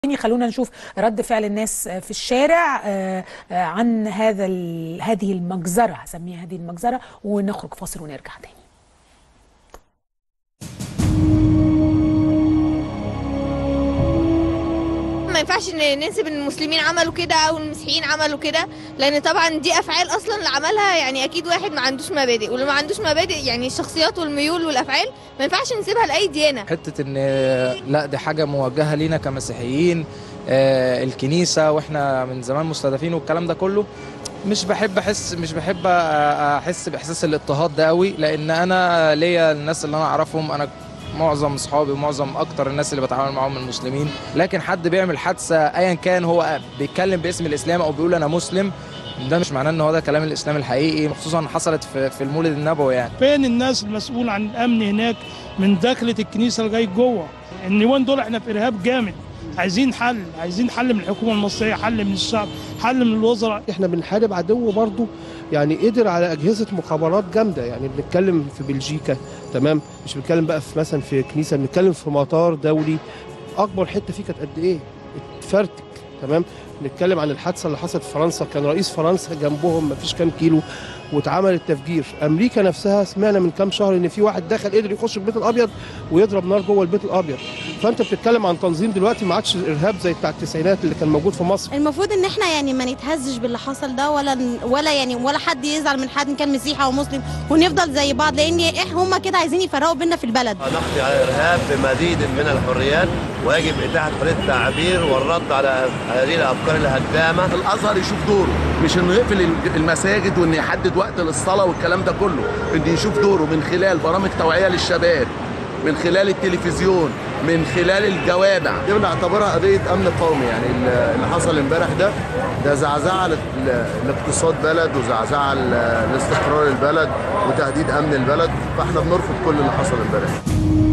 خلونا نشوف رد فعل الناس في الشارع عن هذا هذه المجزرة هسميها هذه المجزرة ونخرج فاصل ونرجع تاني ما ينفعش ننسب ان المسلمين عملوا كده او المسيحيين عملوا كده لان طبعا دي افعال اصلا اللي عملها يعني اكيد واحد ما عندوش مبادئ واللي ما عندوش مبادئ يعني الشخصيات والميول والافعال ما ينفعش نسيبها لاي ديانه حته ان لا دي حاجه موجهه لينا كمسيحيين آه الكنيسه واحنا من زمان مستهدفين والكلام ده كله مش بحب احس مش بحب احس باحساس الاضطهاد ده قوي لان انا ليا الناس اللي انا اعرفهم انا معظم اصحابي ومعظم اكتر الناس اللي بتعامل معاهم المسلمين لكن حد بيعمل حادثه ايا كان هو بيتكلم باسم الاسلام او بيقول انا مسلم ده مش معناه ان هو ده كلام الاسلام الحقيقي خصوصا حصلت في, في المولد النبوي يعني فين الناس المسؤول عن الامن هناك من داخله الكنيسه لغايه جوه النيوان دول احنا في ارهاب جامد عايزين حل عايزين حل من الحكومه المصريه حل من الشعب حل من الوزراء احنا بنحارب عدو برضه يعني قدر على اجهزه مخابرات جامده يعني بنتكلم في بلجيكا تمام مش بنتكلم بقى في مثلا في كنيسه بنتكلم في مطار دولي اكبر حته فيه كانت قد ايه اتفرتك تمام نتكلم عن الحادثه اللي حصلت في فرنسا كان رئيس فرنسا جنبهم ما فيش كام كيلو واتعمل التفجير امريكا نفسها سمعنا من كام شهر ان في واحد دخل قدر يخش البيت الابيض ويضرب نار جوه البيت الابيض فانت بتتكلم عن تنظيم دلوقتي ما عادش ارهاب زي بتاع التسعينات اللي كان موجود في مصر المفروض ان احنا يعني ما نتهزش باللي حصل ده ولا ولا يعني ولا حد يزعل من حد ان كان مسيحي او مسلم ونفضل زي بعض لان احنا هم كده عايزين يفرقوا بينا في البلد نقضي على الارهاب بمزيد من الحريات ويجب اتاحه حريه التعبير والرد على هذه الافكار الهدامه الازهر يشوف دوره مش انه يقفل المساجد وانه يحدد وقت للصلاه والكلام ده كله انه يشوف دوره من خلال برامج توعيه للشباب من خلال التلفزيون من خلال الجوامع دي بنعتبرها قضيه امن قومي يعني اللي حصل امبارح ده ده زعزعه لاقتصاد بلد وزعزعه لاستقرار البلد وتهديد امن البلد فاحنا بنرفض كل اللي حصل امبارح